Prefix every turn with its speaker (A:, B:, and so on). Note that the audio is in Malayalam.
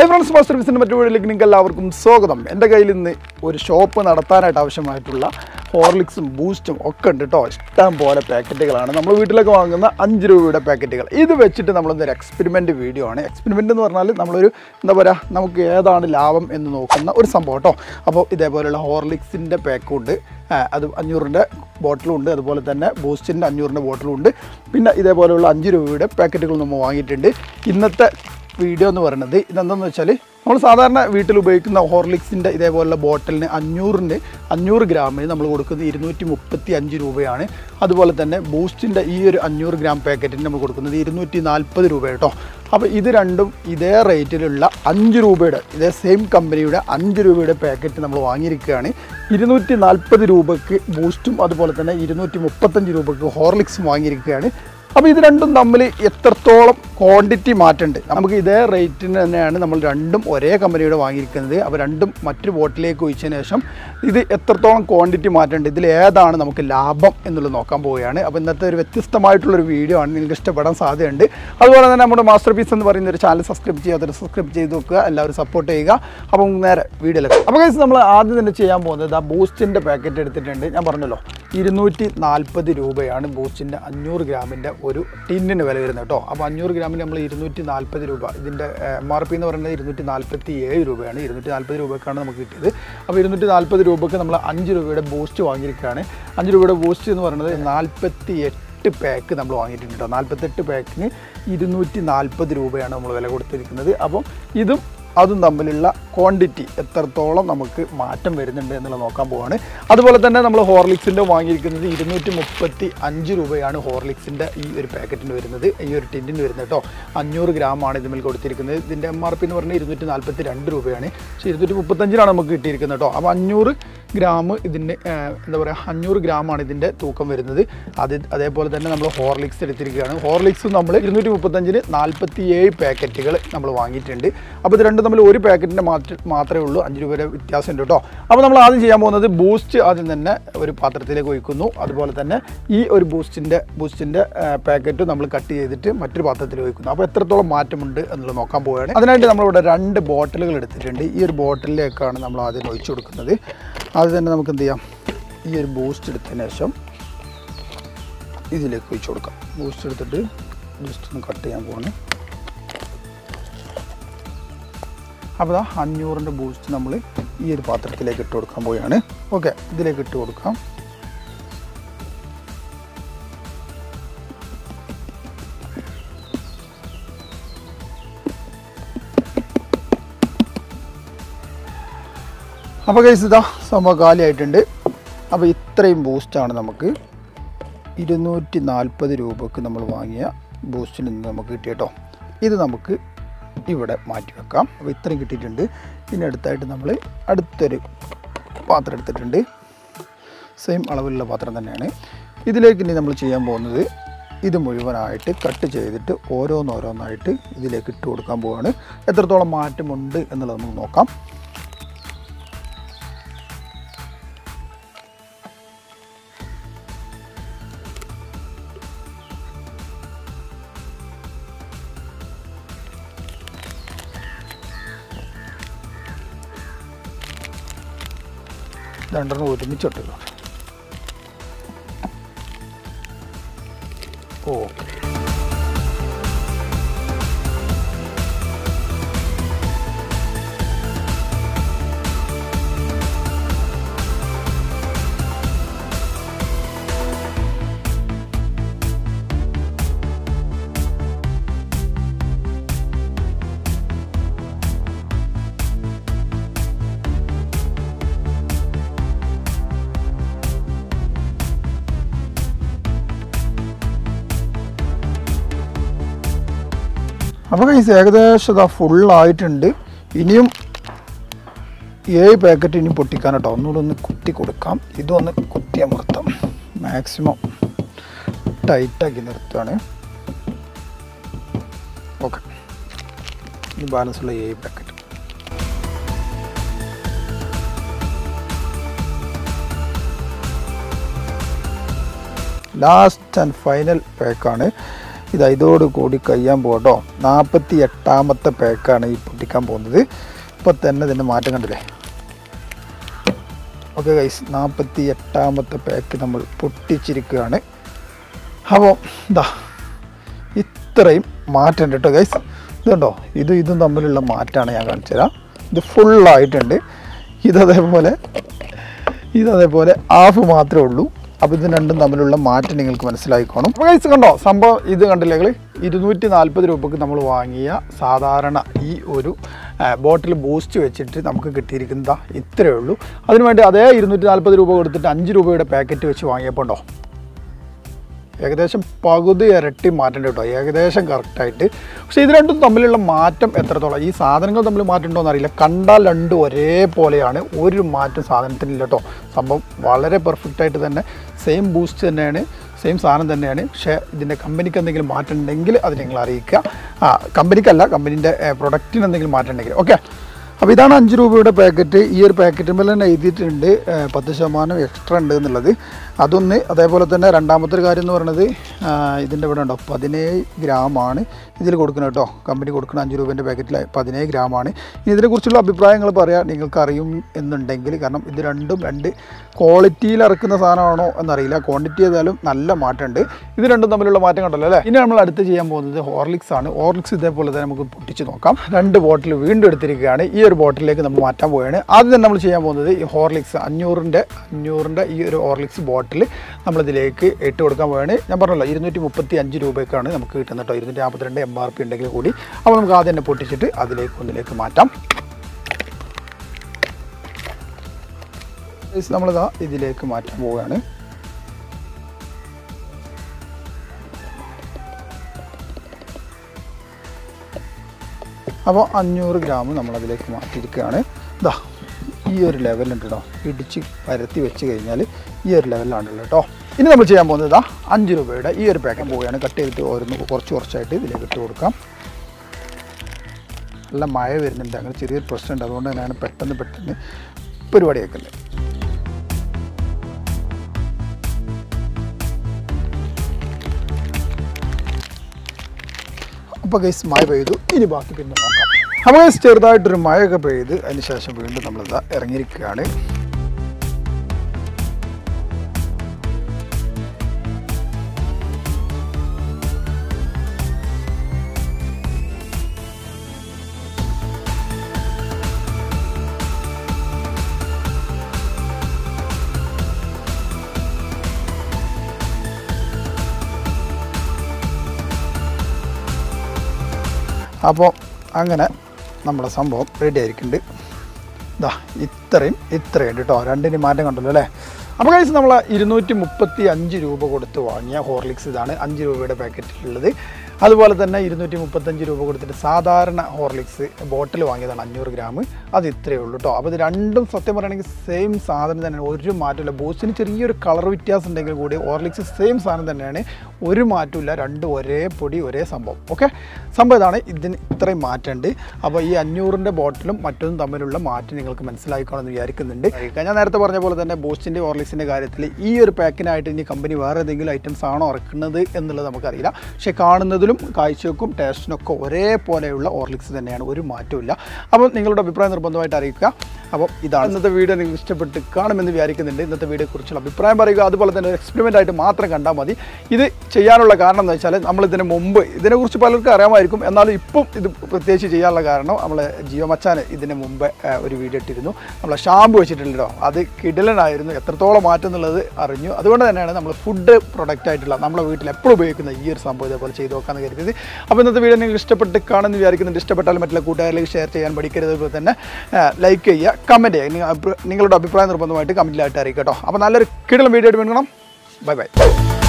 A: ഹൈ ഫ്രണ്ട്സ് മാസ്റ്റർ ബിസിൻ്റെ മറ്റു വീഡിയോയിലേക്ക് നിങ്ങൾക്ക് എല്ലാവർക്കും സ്വാഗതം എൻ്റെ കയ്യിൽ ഇന്ന് ഒരു ഷോപ്പ് നടത്താനായിട്ട് ആവശ്യമായിട്ടുള്ള ഹോർലിക്സും ബൂസ്റ്റും ഒക്കെ ഉണ്ട് കേട്ടോ ഇഷ്ടം പോലെ പാക്കറ്റുകളാണ് നമ്മൾ വീട്ടിലൊക്കെ വാങ്ങുന്ന അഞ്ച് രൂപയുടെ പാക്കറ്റുകൾ ഇത് വെച്ചിട്ട് നമ്മളൊന്നൊരു എക്സ്പെരിമെൻ്റ് വീഡിയോ ആണ് എക്സ്പെരിമെൻ്റ് എന്ന് പറഞ്ഞാൽ നമ്മളൊരു എന്താ പറയുക നമുക്ക് ഏതാണ് ലാഭം എന്ന് നോക്കുന്ന ഒരു സംഭവം കേട്ടോ അപ്പോൾ ഇതേപോലെയുള്ള ഹോർലിക്സിൻ്റെ പാക്കും ഉണ്ട് ആ, അത് അഞ്ഞൂറിൻ്റെ ബോട്ടിലും ഉണ്ട് അതുപോലെ തന്നെ ബൂസ്റ്റിൻ്റെ അഞ്ഞൂറിൻ്റെ ബോട്ടിലും ഉണ്ട് പിന്നെ ഇതേപോലെയുള്ള അഞ്ച് രൂപയുടെ പാക്കറ്റുകൾ നമ്മൾ വാങ്ങിയിട്ടുണ്ട് ഇന്നത്തെ വീഡിയോ എന്ന് പറയുന്നത് ഇതെന്താണെന്ന് വെച്ചാൽ നമ്മൾ സാധാരണ വീട്ടിൽ ഉപയോഗിക്കുന്ന ഹോർലിക്സിൻ്റെ ഇതേപോലുള്ള ബോട്ടലിന് അഞ്ഞൂറിന് അഞ്ഞൂറ് ഗ്രാമിന് നമ്മൾ കൊടുക്കുന്നത് ഇരുന്നൂറ്റി മുപ്പത്തി അഞ്ച് രൂപയാണ് അതുപോലെ തന്നെ ബൂസ്റ്റിൻ്റെ ഈ ഒരു അഞ്ഞൂറ് ഗ്രാം പാക്കറ്റിന് നമ്മൾ കൊടുക്കുന്നത് ഇരുന്നൂറ്റി നാൽപ്പത് രൂപ കേട്ടോ അപ്പോൾ ഇത് രണ്ടും ഇതേ റേറ്റിലുള്ള അഞ്ച് രൂപയുടെ ഇതേ സെയിം കമ്പനിയുടെ അഞ്ച് രൂപയുടെ പാക്കറ്റ് നമ്മൾ വാങ്ങിയിരിക്കുകയാണ് ഇരുന്നൂറ്റി നാൽപ്പത് രൂപയ്ക്ക് ബൂസ്റ്റും അതുപോലെ തന്നെ ഇരുന്നൂറ്റി മുപ്പത്തഞ്ച് രൂപയ്ക്ക് ഹോർലിക്സും വാങ്ങിയിരിക്കുകയാണ് അപ്പോൾ ഇത് രണ്ടും തമ്മിൽ എത്രത്തോളം ക്വാണ്ടിറ്റി മാറ്റമുണ്ട് നമുക്ക് ഇതേ റേറ്റിന് തന്നെയാണ് നമ്മൾ രണ്ടും ഒരേ കമ്പനിയുടെ വാങ്ങിയിരിക്കുന്നത് അപ്പോൾ രണ്ടും മറ്റൊരു ബോട്ടിലേക്ക് ഒഴിച്ചതിന് ശേഷം ഇത് എത്രത്തോളം ക്വാണ്ടിറ്റി മാറ്റമുണ്ട് ഇതിൽ ഏതാണ് നമുക്ക് ലാഭം എന്നുള്ളത് നോക്കാൻ പോവുകയാണ് അപ്പോൾ ഇന്നത്തെ ഒരു വ്യത്യസ്തമായിട്ടുള്ളൊരു വീഡിയോ ആണ് നിങ്ങൾക്ക് ഇഷ്ടപ്പെടാൻ സാധ്യതയുണ്ട് അതുപോലെ തന്നെ നമ്മുടെ മാസ്റ്റർ പീസ് എന്ന് പറയുന്ന ഒരു ചാനൽ സബ്സ്ക്രൈബ് ചെയ്യാത്തവർ സബ്സ്ക്രൈബ് ചെയ്ത് നോക്കുക എല്ലാവരും സപ്പോർട്ട് ചെയ്യുക അപ്പം നേരെ വീഡിയോയിലേക്ക് അപ്പോൾ guys നമ്മൾ ആദ്യം തന്നെ ചെയ്യാൻ പോകുന്നത് ആ ബൂസ്റ്റിൻ്റെ പാക്കറ്റ് എടുത്തിട്ടുണ്ട് ഞാൻ പറഞ്ഞല്ലോ ഇരുന്നൂറ്റി നാൽപ്പത് രൂപയാണ് ബൂസ്റ്റിൻ്റെ അഞ്ഞൂറ് ഗ്രാമിൻ്റെ ഒരു ടിന്നിന് വില വരുന്നത് കേട്ടോ അപ്പോൾ അഞ്ഞൂറ് ഗ്രാമിന് നമ്മൾ ഇരുന്നൂറ്റി നാൽപ്പത് രൂപ ഇതിൻ്റെ എം ആർ പി എന്ന് പറയുന്നത് ഇരുന്നൂറ്റി നാൽപ്പത്തി ഏഴ് രൂപയാണ് ഇരുന്നൂറ്റി നാൽപ്പത് രൂപക്കാണ് നമുക്ക് കിട്ടിയത് അപ്പോൾ ഇരുന്നൂറ്റി നാൽപ്പത് രൂപയ്ക്ക് നമ്മൾ അഞ്ച് രൂപയുടെ ബൂസ്റ്റ് വാങ്ങിയിരിക്കുകയാണ് അഞ്ച് രൂപയുടെ ബൂസ്റ്റ് എന്ന് പറയുന്നത് നാൽപ്പത്തി എട്ട് പാക്ക് നമ്മൾ വാങ്ങിയിട്ടുണ്ട് കേട്ടോ നാൽപ്പത്തെട്ട് പാക്കിന് ഇരുന്നൂറ്റി നാൽപ്പത് രൂപയാണ് നമ്മൾ വില കൊടുത്തിരിക്കുന്നത് അപ്പം ഇതും അതും തമ്മിലുള്ള ക്വാണ്ടിറ്റി എത്രത്തോളം നമുക്ക് മാറ്റം വരുന്നുണ്ട് എന്നുള്ളത് നോക്കാൻ പോവാണ് അതുപോലെ തന്നെ നമ്മൾ ഹോർലിക്സിൻ്റെ വാങ്ങിയിരിക്കുന്നത് ഇരുന്നൂറ്റി മുപ്പത്തി അഞ്ച് രൂപയാണ് ഹോർലിക്സിൻ്റെ ഈ ഒരു പാക്കറ്റിന് വരുന്നത് ഈ ഒരു ടിന്നിന് വരുന്നത് കേട്ടോ അഞ്ഞൂറ് ഗ്രാമാണ് ഇതിന്മേൽ കൊടുത്തിരിക്കുന്നത് ഇതിൻ്റെ എം ആർ പി എന്ന് പറഞ്ഞാൽ ഇരുന്നൂറ്റി നാൽപ്പത്തി രണ്ട് രൂപയാണ് പക്ഷേ ഇരുന്നൂറ്റി മുപ്പത്തഞ്ചിനാണ് നമുക്ക് കിട്ടിയിരിക്കുന്നത് കേട്ടോ അപ്പോൾ അഞ്ഞൂറ് ഗ്രാം ഇതിൻ്റെ എന്താ പറയുക അഞ്ഞൂറ് ഗ്രാമാണ് ഇതിൻ്റെ തൂക്കം വരുന്നത് അത് അതേപോലെ തന്നെ നമ്മൾ ഹോർലിക്സ് എടുത്തിരിക്കുകയാണ് ഹോർലിക്സ് നമ്മൾ ഇരുന്നൂറ്റി മുപ്പത്തഞ്ചിന് നാൽപ്പത്തി ഏഴ് പാക്കറ്റുകൾ നമ്മൾ വാങ്ങിയിട്ടുണ്ട് അപ്പോൾ ഇത് രണ്ടും തമ്മിൽ ഒരു പാക്കറ്റിൻ്റെ മാറ്റ മാത്രമേ ഉള്ളൂ അഞ്ച് രൂപയുടെ വ്യത്യാസം ഉണ്ട് കേട്ടോ അപ്പോൾ നമ്മൾ ആദ്യം ചെയ്യാൻ പോകുന്നത് ബൂസ്റ്റ് ആദ്യം തന്നെ ഒരു പാത്രത്തിലേക്ക് ഒഴിക്കുന്നു അതുപോലെ തന്നെ ഈ ഒരു ബൂസ്റ്റിൻ്റെ ബൂസ്റ്റിൻ്റെ പാക്കറ്റ് നമ്മൾ കട്ട് ചെയ്തിട്ട് മറ്റൊരു പാത്രത്തിൽ ഒഴിക്കുന്നു അപ്പോൾ എത്രത്തോളം മാറ്റമുണ്ട് എന്നുള്ളത് നോക്കാൻ പോവുകയാണ് അതിനായിട്ട് നമ്മളിവിടെ രണ്ട് ബോട്ടിലുകൾ എടുത്തിട്ടുണ്ട് ഈ ഒരു ബോട്ടിലേക്കാണ് നമ്മൾ ആദ്യം ഒഴിച്ചു കൊടുക്കുന്നത് ആദ്യം തന്നെ നമുക്ക് എന്ത് ചെയ്യാം ഈ ഒരു ബൂസ്റ്റ് എടുത്തതിന് ശേഷം ഇതിലേക്ക് ഒഴിച്ചു കൊടുക്കാം ബൂസ്റ്റ് എടുത്തിട്ട് ജസ്റ്റ് ഒന്ന് കട്ട് ചെയ്യാൻ പോവാണ് അപ്പോൾ ദാ അഞ്ഞൂറിൻ്റെ ബൂസ്റ്റ് നമ്മൾ ഈ ഒരു പാത്രത്തിലേക്ക് ഇട്ട് കൊടുക്കാൻ പോവുകയാണ് ഓക്കെ ഇതിലേക്ക് ഇട്ട് കൊടുക്കാം അപ്പോൾ കേസ് ഇതാ സംഭവം കാലിയായിട്ടുണ്ട് അപ്പോൾ ഇത്രയും ബൂസ്റ്റാണ് നമുക്ക് ഇരുന്നൂറ്റി നാൽപ്പത് രൂപക്ക് നമ്മൾ വാങ്ങിയ ബൂസ്റ്റിൽ നിന്ന് നമുക്ക് കിട്ടിയ കേട്ടോ ഇത് നമുക്ക് ഇവിടെ മാറ്റി വെക്കാം അപ്പോൾ ഇത്രയും കിട്ടിയിട്ടുണ്ട് ഇനി അടുത്തായിട്ട് നമ്മൾ അടുത്തൊരു പാത്രം എടുത്തിട്ടുണ്ട് സെയിം അളവിലുള്ള പാത്രം തന്നെയാണ് ഇതിലേക്ക് ഇനി നമ്മൾ ചെയ്യാൻ പോകുന്നത് ഇത് മുഴുവനായിട്ട് കട്ട് ചെയ്തിട്ട് ഓരോന്നോരോന്നായിട്ട് ഇതിലേക്ക് ഇട്ട് കൊടുക്കാൻ പോവുകയാണ് എത്രത്തോളം മാറ്റമുണ്ട് എന്നുള്ളത് നമുക്ക് നോക്കാം രണ്ടെണ്ണം ഒരുമിച്ചിട്ട് ഓക്കെ അപ്പോൾ കൈസ് ഏകദേശം ഇതാ ഫുള്ളായിട്ടുണ്ട് ഇനിയും ഏഴ് പാക്കറ്റ് ഇനി പൊട്ടിക്കാൻ കേട്ടോ ഒന്നുകൂടെ ഒന്ന് കുത്തി കൊടുക്കാം ഇതൊന്ന് കുത്തി അമർത്താം മാക്സിമം ടൈറ്റാക്കി നിർത്തുകയാണ് ഓക്കെ ഈ ബാലൻസ് ഉള്ള ഏഴ് പാക്കറ്റ് ലാസ്റ്റ് ആൻഡ് ഫൈനൽ പാക്കാണ് ഇതാ ഇതോട് കൂടി കഴിയാൻ പോകട്ടോ നാൽപ്പത്തി എട്ടാമത്തെ പാക്കാണ് ഈ പൊട്ടിക്കാൻ പോകുന്നത് ഇപ്പോൾ തന്നെ ഇതിൻ്റെ മാറ്റം കണ്ടില്ലേ ഓക്കെ ഗൈസ് നാൽപ്പത്തി എട്ടാമത്തെ പാക്ക് നമ്മൾ പൊട്ടിച്ചിരിക്കുകയാണ് അപ്പോൾ ഇതാ ഇത്രയും മാറ്റമുണ്ട് കേട്ടോ ഗൈസ് ഇതുണ്ടോ ഇതും ഇതും തമ്മിലുള്ള മാറ്റമാണ് ഞാൻ കാണിച്ചു തരാം ഇത് ഫുള്ളായിട്ടുണ്ട് ഇതതേപോലെ ഇതതേപോലെ ഹാഫ് മാത്രമേ ഉള്ളൂ അപ്പോൾ ഇത് രണ്ടും തമ്മിലുള്ള മാറ്റം നിങ്ങൾക്ക് മനസ്സിലായിക്കോണം അപ്പോൾ ഗൈസ് കണ്ടോ സംഭവം ഇത് കണ്ടില്ലേ നിങ്ങൾ ഇരുന്നൂറ്റി നാൽപ്പത് രൂപക്ക് നമ്മൾ വാങ്ങിയ സാധാരണ ഈ ഒരു ബോട്ടിൽ ബൂസ്റ്റ് വെച്ചിട്ട് നമുക്ക് കിട്ടിയിരിക്കുന്നതാ ഇത്രയേ ഉള്ളൂ അതിനുവേണ്ടി അതേ ഇരുന്നൂറ്റി നാൽപ്പത് രൂപ കൊടുത്തിട്ട് അഞ്ച് രൂപയുടെ പാക്കറ്റ് വെച്ച് വാങ്ങിയപ്പോൾ ഉണ്ടോ ഏകദേശം പകുതി ഇരട്ടി മാറ്റം കേട്ടോ ഏകദേശം കറക്റ്റായിട്ട് പക്ഷേ ഇത് രണ്ടും തമ്മിലുള്ള മാറ്റം എത്രത്തോളം ഈ സാധനങ്ങൾ തമ്മിൽ മാറ്റം ഉണ്ടോ എന്നറിയില്ല കണ്ടാൽ രണ്ടും ഒരേപോലെയാണ് ഒരു മാറ്റം സാധനത്തിനില്ല കേട്ടോ സംഭവം വളരെ പെർഫെക്റ്റ് ആയിട്ട് തന്നെ സെയിം ബൂസ്റ്റ് തന്നെയാണ് സെയിം സാധനം തന്നെയാണ് പക്ഷേ ഇതിൻ്റെ കമ്പനിക്ക് എന്തെങ്കിലും മാറ്റം ഉണ്ടെങ്കിൽ അത് നിങ്ങൾ അറിയിക്കുക ആ കമ്പനിക്കല്ല കമ്പനീൻ്റെ പ്രൊഡക്റ്റിന് എന്തെങ്കിലും മാറ്റം ഉണ്ടെങ്കിൽ ഓക്കെ അപ്പോൾ ഇതാണ് അഞ്ച് രൂപയുടെ പാക്കറ്റ് ഈ ഒരു പാക്കറ്റുമ്പോൾ തന്നെ എഴുതിയിട്ടുണ്ട് ഏഹ്, പത്ത് ശതമാനം എക്സ്ട്രാ ഉണ്ട് എന്നുള്ളത് അതൊന്ന് അതേപോലെ തന്നെ രണ്ടാമത്തെ ഒരു കാര്യം എന്ന് പറയുന്നത് ആ, ഇതിൻ്റെ ഇവിടെ ഉണ്ടോ പതിനേഴ് ഗ്രാമാണ് ഇതിൽ കൊടുക്കുന്നത് കേട്ടോ കമ്പനി കൊടുക്കുന്ന അഞ്ച് രൂപേൻ്റെ പാക്കറ്റിൽ പതിനേഴ് ഗ്രാമാണ് ഇനി ഇതിനെക്കുറിച്ചുള്ള അഭിപ്രായങ്ങൾ പറയാം നിങ്ങൾക്ക് അറിയും എന്നുണ്ടെങ്കിൽ കാരണം ഇത് രണ്ടും രണ്ട് ക്വാളിറ്റിയിൽ ഇറക്കുന്ന സാധനമാണോ എന്നറിയില്ല ക്വാണ്ടിറ്റി ചെയ്താലും നല്ല മാറ്റമുണ്ട് ഇത് രണ്ടും തമ്മിലുള്ള മാറ്റം കണ്ടല്ലോ അല്ലേ ഇനി നമ്മൾ അടുത്ത് ചെയ്യാൻ പോകുന്നത് ഹോർലിക്സ് ആണ് ഹോർലിക്സ് ഇതേപോലെ തന്നെ നമുക്ക് പൊട്ടിച്ച് നോക്കാം രണ്ട് ബോട്ടിൽ വീണ്ടും എടുത്തിരിക്കുകയാണ് ഈ ഒരു ബോട്ടിലേക്ക് നമ്മൾ മാറ്റാൻ പോവുകയാണ് ആദ്യം തന്നെ നമ്മൾ ചെയ്യാൻ പോകുന്നത് ഈ ഹോർലിക്സ് അഞ്ഞൂറിൻ്റെ അഞ്ഞൂറിൻ്റെ ഈ ഒരു ഹോർലിക്സ് ബോട്ടിൽ നമ്മളിതിലേക്ക് ഇട്ട് കൊടുക്കാൻ പോവുകയാണ് ഞാൻ പറഞ്ഞല്ലോ ഇരുന്നൂറ്റി മുപ്പത്തി അഞ്ച് രൂപയ്ക്കാണ് നമുക്ക് കിട്ടുന്നത് കേട്ടോ ഇരുന്നൂറ്റി നാൽപ്പത്തിരണ്ട് എം ആർ പി ഉണ്ടെങ്കിൽ കൂടി അപ്പോൾ നമുക്ക് ആദ്യം തന്നെ പൊട്ടിച്ചിട്ട് അതിലേക്ക് ഒന്നിലേക്ക് മാറ്റാം Guys, നമ്മളിതാ ഇതിലേക്ക് മാറ്റാൻ പോവുകയാണ് അപ്പോൾ അഞ്ഞൂറ് ഗ്രാം നമ്മളതിലേക്ക് മാറ്റിയിരിക്കുകയാണ് ഇതാ ഈ ഒരു ലെവലുണ്ട് കേട്ടോ ഇടിച്ച് പരത്തി വെച്ച് കഴിഞ്ഞാൽ ഈ ഒരു ലെവലിലാണുള്ളത് കേട്ടോ ഇനി നമ്മൾ ചെയ്യാൻ പോകുന്നത് ഇതാ അഞ്ച് രൂപയുടെ ഈ ഒരു പാക്കറ്റ് പോവുകയാണ് കട്ട് ചെയ്തിട്ട് ഓരോന്ന് കുറച്ച് കുറച്ചായിട്ട് ഇതിലേക്ക് ഇട്ട് കൊടുക്കാം നല്ല മഴ വരുന്നുണ്ട് അങ്ങനെ ചെറിയൊരു പ്രശ്നമുണ്ട് അതുകൊണ്ട് തന്നെയാണ് പെട്ടെന്ന് പെട്ടെന്ന് പരിപാടി വെക്കുന്നത് അപ്പോൾ ഗൈസ് മഴ പെയ്തു ഇനി ബാക്കി പിന്നെ നോക്കാം അപ്പോൾ ഗൈസ് ചെറുതായിട്ടൊരു മഴയൊക്കെ പെയ്ത് അതിന് ശേഷം വീണ്ടും നമ്മളിതാ ഇറങ്ങിയിരിക്കുകയാണ് അപ്പോൾ അങ്ങനെ നമ്മുടെ സംഭവം റെഡി ആയിരിക്കുന്നുണ്ട് ഇതാ ഇത്രയും ഇത്രയും കേട്ടോ രണ്ടിന് മാറ്റം കണ്ടല്ലോ അല്ലേ അപ്പോൾ കഴിച്ച് നമ്മൾ ഇരുന്നൂറ്റി മുപ്പത്തി അഞ്ച് രൂപ കൊടുത്ത് വാങ്ങിയ ഹോർലിക്സ് ഇതാണ് അഞ്ച് രൂപയുടെ പാക്കറ്റിലുള്ളത് അതുപോലെ തന്നെ ഇരുന്നൂറ്റി മുപ്പത്തഞ്ച് രൂപ കൊടുത്തിട്ട് സാധാരണ ഹോർലിക്സ് ബോട്ടിൽ വാങ്ങിയതാണ് അഞ്ഞൂറ് ഗ്രാം അത് ഇത്രയേ ഉള്ളൂ കേട്ടോ അപ്പോൾ ഇത് രണ്ടും സത്യം പറയുകയാണെങ്കിൽ സെയിം സാധനം തന്നെയാണ് ഒരു മാറ്റമില്ല ബൂസ്റ്റിന് ചെറിയൊരു കളർ വ്യത്യാസം ഉണ്ടെങ്കിൽ കൂടി ഹോർലിക്സ് സെയിം സാധനം തന്നെയാണ് ഒരു മാറ്റമില്ല രണ്ടും ഒരേ പൊടി ഒരേ സംഭവം ഓക്കെ സംഭവം ഇതാണ് ഇതിന് ഇത്രയും മാറ്റമുണ്ട് അപ്പോൾ ഈ അഞ്ഞൂറിൻ്റെ ബോട്ടിലും മറ്റൊന്നും തമ്മിലുള്ള മാറ്റം നിങ്ങൾക്ക് മനസ്സിലായിക്കോണമെന്ന് വിചാരിക്കുന്നുണ്ട് ഞാൻ നേരത്തെ പറഞ്ഞ പോലെ തന്നെ ബൂസ്റ്റിൻ്റെ ഹോർലിക്സിൻ്റെ കാര്യത്തിൽ ഈ ഒരു പാക്കിനായിട്ട് ഇനി കമ്പനി വേറെ ഏതെങ്കിലും ഐറ്റംസ് ആണോ ഇറക്കുന്നത് എന്നുള്ളത് നമുക്കറിയില്ല പക്ഷേ കാണുന്നതിലും കാഴ്ചക്കും ടേസ്റ്റിനൊക്കെ ഒരേപോലെയുള്ള ഹോർലിക്സ് തന്നെയാണ് ഒരു മാറ്റമില്ല അപ്പോൾ നിങ്ങളുടെ അഭിപ്രായം നിർബന്ധമായിട്ട് അറിയിക്കുക അപ്പോൾ ഇതാണ് ഇന്നത്തെ വീഡിയോ നിങ്ങൾക്ക് ഇഷ്ടപ്പെട്ട് കാണുമെന്ന് വിചാരിക്കുന്നുണ്ട് ഇന്നത്തെ വീഡിയോ കുറിച്ചുള്ള അഭിപ്രായം പറയുക അതുപോലെ തന്നെ ഒരു എക്സ്പെരിമെൻ്റ് ആയിട്ട് മാത്രം കണ്ടാൽ മതി ഇത് ചെയ്യാനുള്ള കാരണം എന്ന് വെച്ചാൽ നമ്മൾ ഇതിന് മുമ്പ് ഇതിനെക്കുറിച്ച് പലർക്കും അറിയാമായിരിക്കും എന്നാലും ഇപ്പം ഇത് പ്രത്യേകിച്ച് ചെയ്യാനുള്ള കാരണം നമ്മൾ ജിയോ മച്ചാൻ ഇതിന് മുമ്പ് ആ, ഒരു വീഡിയോ ഇട്ടിരുന്നു നമ്മളെ ഷാമ്പു വെച്ചിട്ടുണ്ടല്ലോ അത് കിടലനായിരുന്നു എത്രത്തോളം മാറ്റം എന്നുള്ളത് അറിഞ്ഞു അതുകൊണ്ട് തന്നെയാണ് നമ്മൾ ഫുഡ് പ്രൊഡക്റ്റ് ആയിട്ടുള്ള നമ്മുടെ വീട്ടിൽ എപ്പോഴും ഉപയോഗിക്കുന്ന ഈ ഒരു സംഭവം ഇതേപോലെ ചെയ്ത് നോക്കാമെന്ന് കരുതിയത് അപ്പോൾ ഇന്നത്തെ വീഡിയോ നിങ്ങൾക്ക് ഇഷ്ടപ്പെട്ട് കാണുമെന്ന് വിചാരിക്കുന്നുണ്ട് ഇഷ്ടപ്പെട്ടാൽ മറ്റുള്ള കൂട്ടുകാരിലേക്ക് ഷെയർ ചെയ്യാൻ പഠിക്കരുത് അതുപോലെ തന്നെ ലൈക്ക് ചെയ്യുക കമൻറ്റ് ചെയ്യുക നിങ്ങൾ അഭി- നിങ്ങളുടെ അഭിപ്രായം നിർബന്ധമായിട്ട് കമൻറ്റിലായിട്ട് അറിയിക്കുക കേട്ടോ അപ്പോൾ നല്ലൊരു കിടലം വീഡിയോ ആയിട്ട് വേണം ബൈ ബൈ